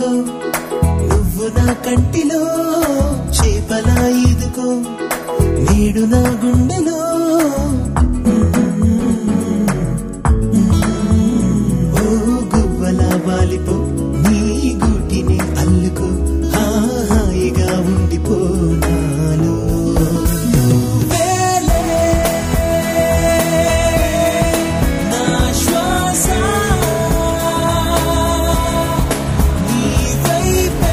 వాలిపో నువ్వు నా కంటిలో చేపలా ఈదుకో నేడు నా గుండెలో ఓ గువ్వల వాలిపో నీ గూటిని అల్లుకో హాయిగా ఉండిపో నాలో నువ్వేలే నా శ్వాస నీ వైపే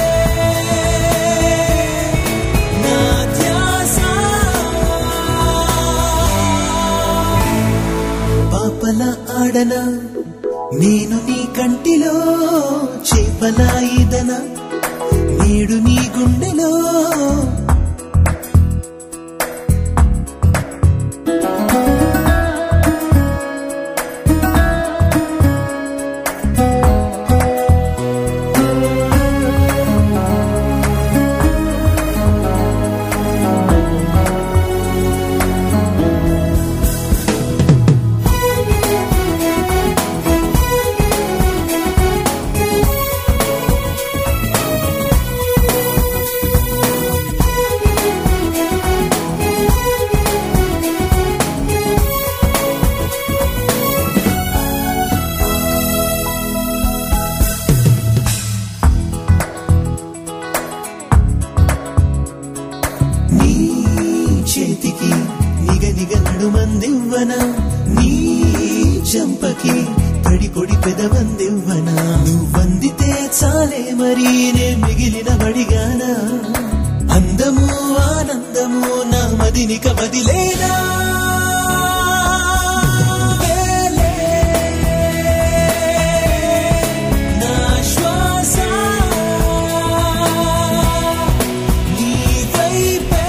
నా ధ్యాస పాపల ఆడనా నేను నీ కంటిలో చేపలా ఈదనా నేడు నీ గుండెలో నీ చేతికి నిగ నిగ నడుమందివ్వన నీ చంపకి తడి పొడి పెదవందివ్వన నువ్వందితే చాలే మరి నే మిగిలిన వడిగానా అందము ఆనందము నా మదినిక వదిలేనా వేలే నా శ్వాస నీ వైపే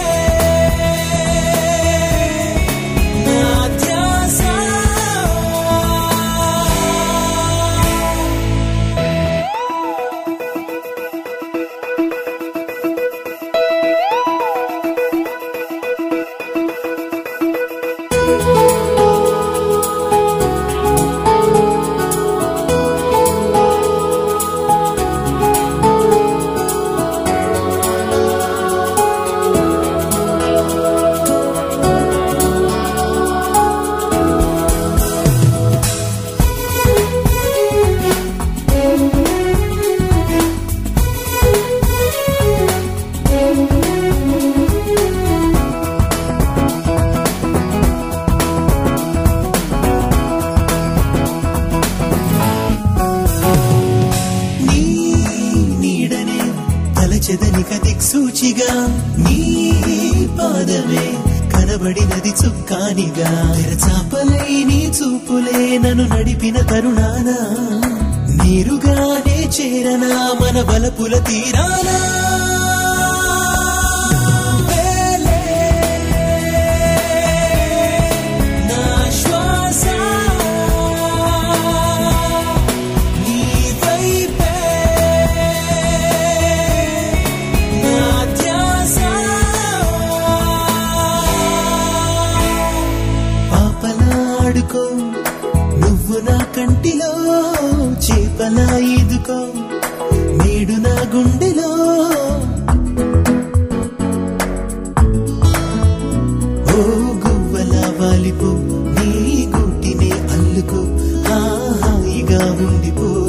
నా ధ్యాస నీ నీడనే తలచెదనిక దిక్సూచిగా నీ పాదమే కనబడినది చుక్కానిగా తెరచాపలై నీ చూపులే నన్ను నడిపిన తరుణాన నీరుగానే చేరనా మన బలపుల తీరానా వేలే నా శ్వాస నీ వైపే నా ధ్యాస పాపలాడుకో నువ్వు నా కంటిలో చేపలా ఈదుకో నేడు నా గుండెలో ఓ గువ్వల వాలిపో నీ గుట్టినే అల్లుకో హాయిగా ఉండిపో